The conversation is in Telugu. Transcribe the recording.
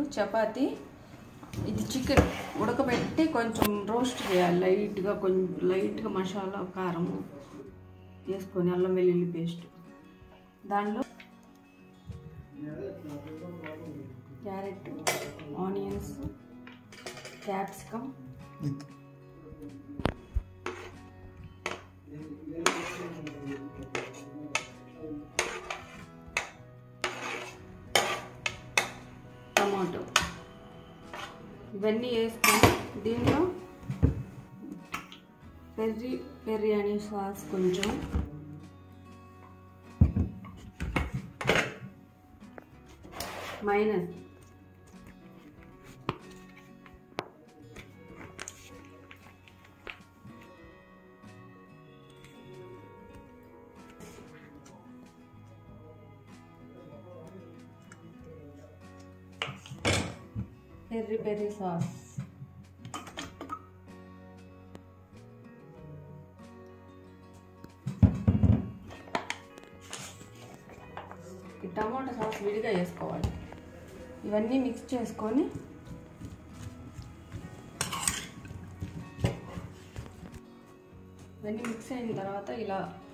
చపాతి ఇది చికెన్ ఉడకబెట్టి కొంచెం రోస్ట్ చేయాలి లైట్గా కొంచెం లైట్గా మసాలా కారము వేసుకొని అల్లం వెల్లుల్లి పేస్ట్ దానిలో క్యారెట్ ఆనియన్స్ క్యాప్సికమ్ టమాటో ఇవన్నీ వేసుకొని దీనిలో పెర్రీ బిర్యానీ సాస్ కొంచెం మైనస్ పెర్రీ పెర్రీ సాస్ ఈ టమాటా సాస్ విడిగా వేసుకోవాలి ఇవన్నీ మిక్స్ చేసుకొని ఇవన్నీ మిక్స్ అయిన తర్వాత ఇలా